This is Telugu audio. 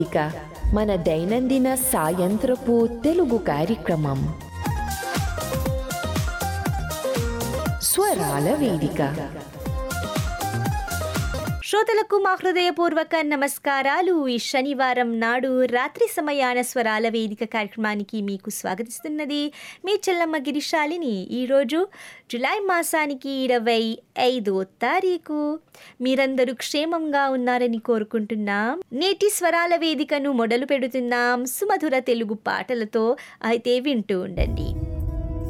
ఇక మన దైనందిన సాయంత్రపు తెలుగు కార్యక్రమం స్వరాల వేదిక శ్రోతలకు మా హృదయపూర్వక నమస్కారాలు ఈ శనివారం నాడు రాత్రి సమయాన స్వరాల వేదిక కార్యక్రమానికి మీకు స్వాగతిస్తున్నది మీ చెల్లమ్మ గిరిశాలిని ఈరోజు జులై మాసానికి ఇరవై ఐదో తారీఖు మీరందరూ క్షేమంగా ఉన్నారని కోరుకుంటున్నాం నేటి స్వరాల వేదికను మొదలు పెడుతున్నాం సుమధుర తెలుగు పాటలతో అయితే వింటూ ఉండండి